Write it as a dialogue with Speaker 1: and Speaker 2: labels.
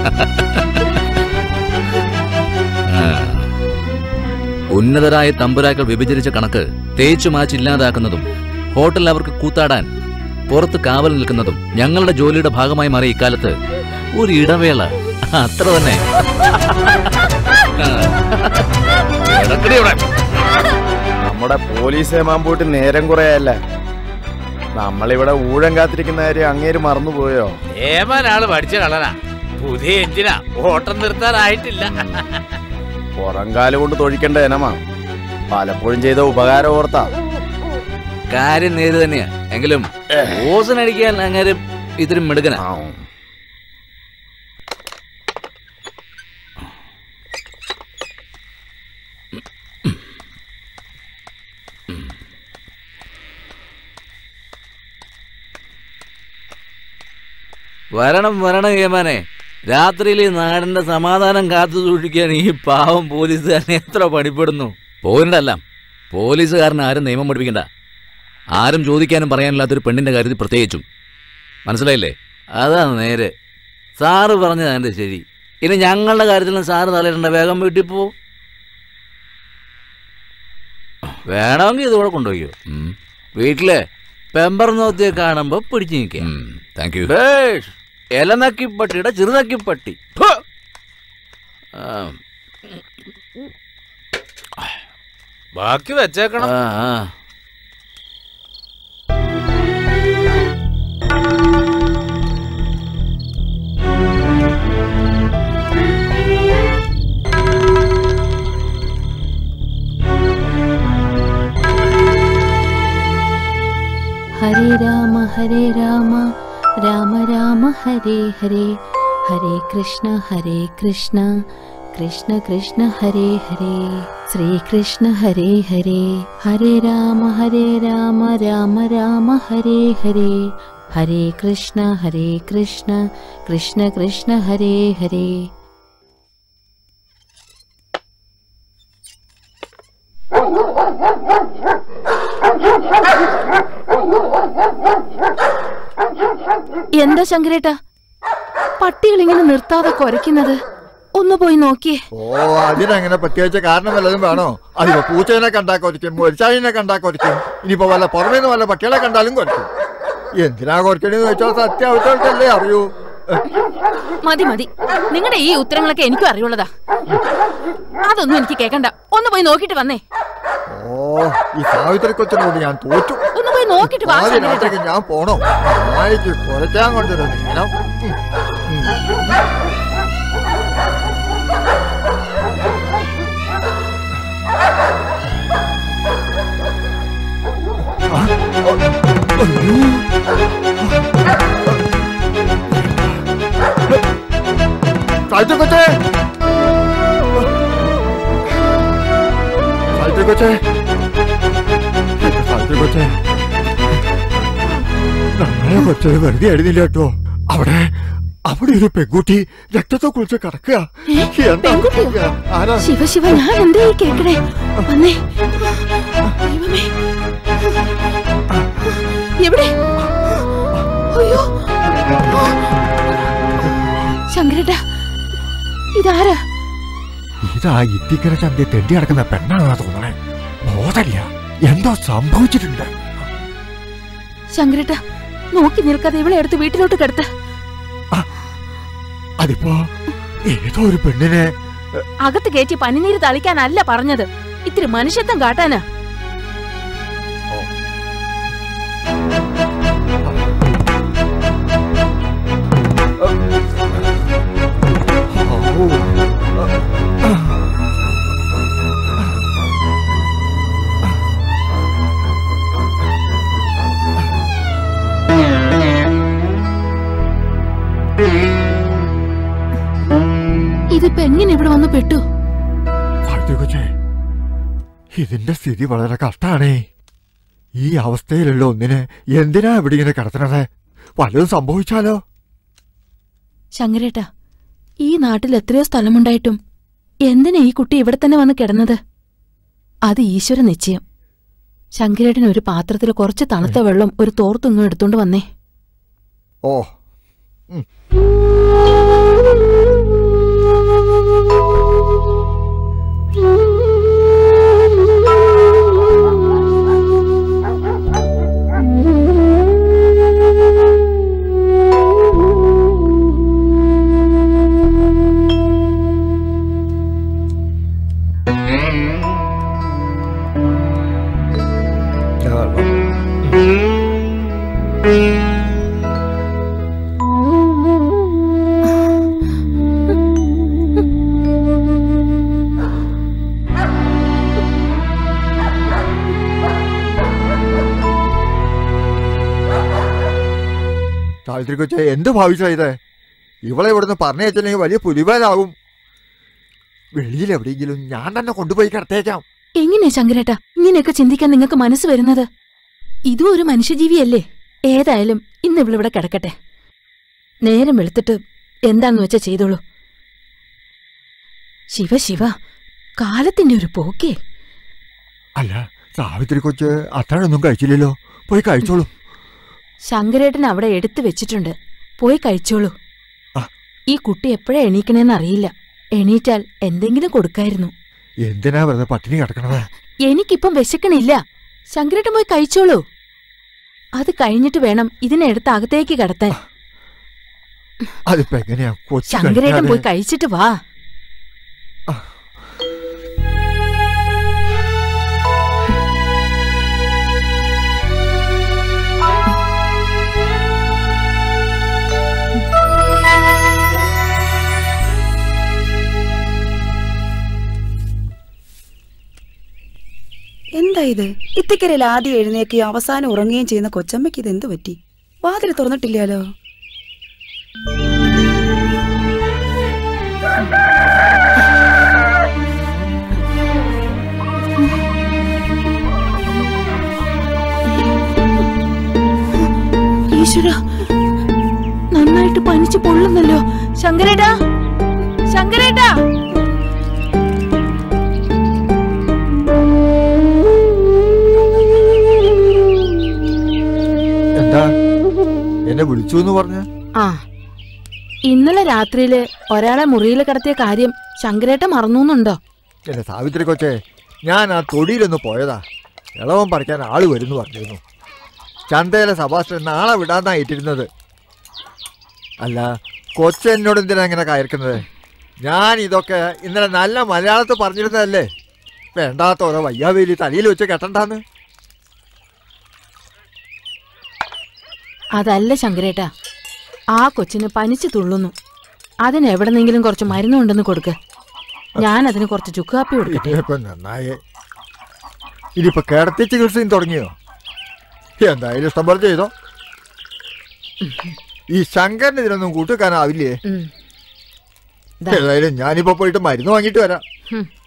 Speaker 1: ആ. ഉന്നതരായ തമ്പുരാക്കൾ വിഭജിച്ച കണക്ക് തേച്ചു മാച്ച് ഇല്ലാതാക്കുന്നതും ഹോട്ടലിൽ അവർക്ക് കൂത്താടാൻ പുറത്ത് കാവൽ നിൽക്കുന്നതും ഞങ്ങളുടെ ജോലിയുടെ ഭാഗമായി മാറിയ ഇക്കാലത്ത് ഒരു ഇടവേള അത്ര തന്നെ ആ. കിടക്കടി അവിടെ.
Speaker 2: നമ്മുടെ പോലീസ് ഏമാൻ നേരം കുറയല്ലേ നമ്മളിവിടെ ഊഴം കാത്തിരിക്കുന്ന കാര്യം അങ്ങേര് മറന്നുപോയോ
Speaker 3: ഏമാൻ ആള് പഠിച്ച കളനാ പുതിയ എഞ്ചിനാ ഓട്ടം നിർത്താനായിട്ടില്ല
Speaker 2: പുറംകാല് കൊണ്ട് തൊഴിക്കേണ്ട ഇനമാ പലപ്പോഴും ചെയ്ത ഉപകാരം ഓർത്താ
Speaker 1: കാര്യം നേര് തന്നെയാ എങ്കിലും ഓസനടിക്കാൻ അങ്ങനെ ഇത്തിരി മിടുക്കനാ വരണം വരണം ഏമാനെ രാത്രിയിൽ ഈ നാടിന്റെ സമാധാനം കാത്തു സൂക്ഷിക്കാൻ ഈ പാവം പോലീസുകാരനെ എത്ര പണിപ്പെടുന്നു പോയിണ്ടല്ല പോലീസുകാരന് ആരും നിയമം പഠിപ്പിക്കണ്ട ആരും ചോദിക്കാനും പറയാനില്ലാത്തൊരു പെണ്ണിന്റെ കാര്യത്തിൽ പ്രത്യേകിച്ചും മനസ്സിലായില്ലേ അതാണ് നേരെ സാറ് പറഞ്ഞത് എൻ്റെ ശരി ഇനി ഞങ്ങളുടെ കാര്യത്തിലും സാറ് തലയിടണ്ട വേഗം വീട്ടിൽ പോ വേണമെങ്കിൽ ഇതുകൂടെ കൊണ്ടുപോയോ വീട്ടിലെ പെമ്പർ നോത്തിയെ കാണുമ്പോ പിടിച്ചു നിൽക്കാം താങ്ക് യു ഇലനക്കിപ്പട്ടിയുടെ ചെറുനക്കിപ്പട്ടി ഫു! ആ,
Speaker 3: ബാക്കി വെച്ചേക്കണം
Speaker 1: ആ, ആ.
Speaker 4: ഹരേ രാമ ഹരേ രാമ രാമ രാമ ഹരേ ഹരേ ഹരേ കൃഷ്ണ ഹരേ കൃഷ്ണ കൃഷ്ണ കൃഷ്ണ ഹരേ ഹരേ ശ്രീകൃഷ്ണ ഹരേ ഹരേ ഹരേ രാമ ഹരേ രാമ രാമ രാമ ഹരേ ഹരേ ഹരേ കൃഷ്ണ ഹരേ കൃഷ്ണ കൃഷ്ണ കൃഷ്ണ ഹരേ ഹരേ എന്താ ശങ്കരേട്ട പട്ടികൾ ഇങ്ങനെ നിർത്താതെ കുരയ്ക്കുന്നത് ഒന്ന് പോയി നോക്കിയേ
Speaker 5: ഓ അതിനങ്ങനെ പ്രത്യേകിച്ച് കാരണം വല്ലതും വേണോ അതിപ്പോ പൂച്ചേനെ കണ്ടാ കൊരയ്ക്കും മൊരിച്ചാഴിനെ കണ്ടാ കൊരയ്ക്കും ഇനിയിപ്പോ വല്ല പുറമേ നിന്ന് വല്ല പട്ടികളെ കണ്ടാലും കൊരയ്ക്കും എന്തിനാ കൊരയ്ക്കണെന്ന് വെച്ചാൽ സത്യാവസ്ഥകൾക്കല്ലേ അറിയൂ
Speaker 4: മതി മതി നിങ്ങളുടെ ഈ ഉത്തരങ്ങളൊക്കെ എനിക്കും അറിയുള്ളതാ അതൊന്നും എനിക്ക് കേക്കണ്ട ഒന്ന് പോയി നോക്കിട്ട് വന്നേ
Speaker 5: ഓ ഈ സാവിത്രി കൊച്ചിനോട് ഞാൻ തോറ്റു
Speaker 4: ഒന്ന് പോയി നോക്കിട്ട് വാ
Speaker 5: ആദ്യ
Speaker 4: ശങ്കരേട്ടാ.
Speaker 5: രാത്രിക്ക് ഞാൻ പോണോ നായിക്ക് കുറയ്ക്കാൻ കൊണ്ടൊരു നേരം സാവിത്രി കൊച്ചേ സാവിത്രി കൊച്ചേ സാവിത്രി കൊച്ചേ നമ്മളെ കൊച്ചത് വെറുതെ എഴുതില്ല കേട്ടോ അവിടെ അവിടെ ഒരു പെൺകുട്ടി രക്തത്തെ കുറിച്ച് കിടക്കുക എന്താ
Speaker 4: പെൺകുട്ടിയോ?
Speaker 5: ആരാ
Speaker 4: ശിവ ശിവ ഞാൻ എന്താ ഈ കേക്കണേ വന്നേ ദൈവമേ എവിടെ അയ്യോ ശങ്കരേട്ടാ ഇതാരാ
Speaker 5: ഇതാ ഇത്തിക്കര ചന്തി തെണ്ടി നടക്കുന്ന പെണ്ണാണെന്നാ തോന്നണേ ബോധമില്ല എന്തോ സംഭവിച്ചിട്ടുണ്ട്
Speaker 4: ശങ്കരേട്ടാ നോക്കി നിൽക്കാതെ ഇവളെ എടുത്ത് വീട്ടിലോട്ട് കിടത്ത്
Speaker 5: അതിപ്പോ ഏതോ ഒരു പെണ്ണിനെ
Speaker 4: അകത്ത് കയറ്റി പനിനീര് തളിക്കാനല്ല പറഞ്ഞത് ഇത്തിരി മനുഷ്യത്വം കാട്ടാനാ ഇതിപ്പോ എങ്ങനെ ഇവിടെ വന്ന് പെട്ടു
Speaker 5: ഭാരതി കൊച്ചേ ഇതിന്റെ സ്ഥിതി വളരെ കഷ്ടാണേ ഈ അവസ്ഥയിലുള്ള ഒന്നിനെ എന്തിനാ ഇവിടെ ഇങ്ങനെ കിടത്തണത് വല്ലതും സംഭവിച്ചാലോ
Speaker 4: ശങ്കരേട്ടാ ഈ നാട്ടിൽ എത്രയോ സ്ഥലമുണ്ടായിട്ടും എന്തിനാ ഈ കുട്ടി ഇവിടെ തന്നെ വന്ന് കിടന്നത് അത് ഈശ്വര നിശ്ചയം ശങ്കരേട്ടൻ ഒരു പാത്രത്തിൽ കുറച്ച് തണുത്ത വെള്ളം ഒരു തോർത്തുങ്ങും എടുത്തോണ്ട് വന്നേ
Speaker 5: ഓ സാവിത്രി കൊച്ചെ എന്ത് ഭാവിച്ചാ ഇത് ഇവളെ ഇവിടുന്ന് പറഞ്ഞയച്ചില്ലെങ്കിൽ വലിയ പുലിവാലാവും വെളിയിൽ എവിടെയെങ്കിലും ഞാൻ തന്നെ കൊണ്ടുപോയി കിടത്തേക്കാം
Speaker 4: എങ്ങനെയാ ശങ്കരേട്ടാ ഇങ്ങനെയൊക്കെ ചിന്തിക്കാൻ നിങ്ങൾക്ക് മനസ്സ് വരുന്നത് ഇതും ഒരു മനുഷ്യജീവിയല്ലേ ഏതായാലും ഇന്ന് ഇവളിവിടെ കിടക്കട്ടെ നേരം വെളുത്തിട്ട് എന്താന്ന് വെച്ചാ ചെയ്തോളൂ ശിവ ശിവ കാലത്തിന്റെ ഒരു പോക്കേ
Speaker 5: അല്ല സാവിത്രി കൊച്ച് അത്താഴൊന്നും കഴിച്ചില്ലല്ലോ പോയി കഴിച്ചോളൂ
Speaker 4: ശങ്കരേട്ടൻ അവിടെ എടുത്തു വെച്ചിട്ടുണ്ട് പോയി കഴിച്ചോളൂ
Speaker 5: ആ.
Speaker 4: ഈ കുട്ടി എപ്പോഴാ എണീക്കണേന്ന് അറിയില്ല എണീറ്റാൽ എന്തെങ്കിലും കൊടുക്കായിരുന്നു
Speaker 5: എന്തിനാ വെറുതെ പട്ടിണി കിടക്കണത്
Speaker 4: എനിക്കിപ്പം വിശക്കണില്ല ശങ്കരേട്ടൻ പോയി കഴിച്ചോളൂ അത് കഴിഞ്ഞിട്ട് വേണം ഇതിനെ എടുത്ത് അകത്തേക്ക് കടത്താൻ
Speaker 5: അതിപ്പോ എങ്ങനെയാ കൊച്ചു
Speaker 4: ശങ്കരേട്ടൻ
Speaker 5: കഴിക്കാതെ-
Speaker 4: പോയി കഴിച്ചിട്ട് വാ
Speaker 6: എന്താ ഇത് ഇത്തിക്കരയിൽ ആദ്യം എഴുന്നേക്കുകയും അവസാനം ഉറങ്ങുകയും ചെയ്യുന്ന കൊച്ചമ്മയ്ക്ക് ഇത് എന്ത് പറ്റി വാതിൽ തുറന്നിട്ടില്ലാലോ
Speaker 4: ഈശ്വര നന്നായിട്ട് പനിച്ച് പൊള്ളുന്നല്ലോ ശങ്കരേട്ടാ ശങ്കരേട്ടാ
Speaker 5: എന്താ എന്നെ വിളിച്ചു എന്ന് പറഞ്ഞ
Speaker 4: ആ ഇന്നലെ രാത്രിയില് ഒരാളെ മുറിയിൽ കിടത്തിയ കാര്യം ശങ്കരേട്ട മറന്നുന്നുണ്ടോ
Speaker 5: എന്റെ സാവിത്രി കൊച്ചെ ഞാൻ ആ തൊടിയിലൊന്ന് പോയതാ ഇളവൻ പറിക്കാൻ ആള് വരുന്നു പറഞ്ഞിരുന്നു ചന്തയിലെ സഭാഷണൻ നാളെ വിടാന്നാ ഏറ്റിരുന്നത് അല്ല കൊച്ച എന്നോട് എന്തിനാ ഇങ്ങനെ കയർക്കുന്നത് ഞാൻ ഇതൊക്കെ ഇന്നലെ നല്ല മലയാളത്തിൽ പറഞ്ഞിരുന്നതല്ലേ വേണ്ടാത്ത ഓരോ വയ്യാവേലി തലയിൽ വെച്ച് കെട്ടണ്ടാന്ന്
Speaker 4: അതല്ല ശങ്കരേട്ടാ ആ കൊച്ചിന് പനിച്ചു തുള്ളുന്നു അതിന് എവിടെന്നെങ്കിലും കുറച്ച് മരുന്നുണ്ടെന്ന് കൊടുക്ക് ഞാൻ അതിന് കുറച്ച് ചുക്കാപ്പി കൊടുക്കട്ടെ
Speaker 5: ഇപ്പൊ നന്നായേ ഇനിയിപ്പോ കിടത്തി ചികിത്സയും തുടങ്ങിയോ എന്തായാലും ഇഷ്ടം പോലെ ചെയ്തോ ഈ ശങ്കരന് ഇതിനൊന്നും കൂട്ടുവെക്കാനാവില്ലേ
Speaker 4: ഉം. ദാ.
Speaker 5: ഏതായാലും ഞാനിപ്പോ പോയിട്ട് മരുന്ന് വാങ്ങിയിട്ട് വരാം
Speaker 4: ഹും.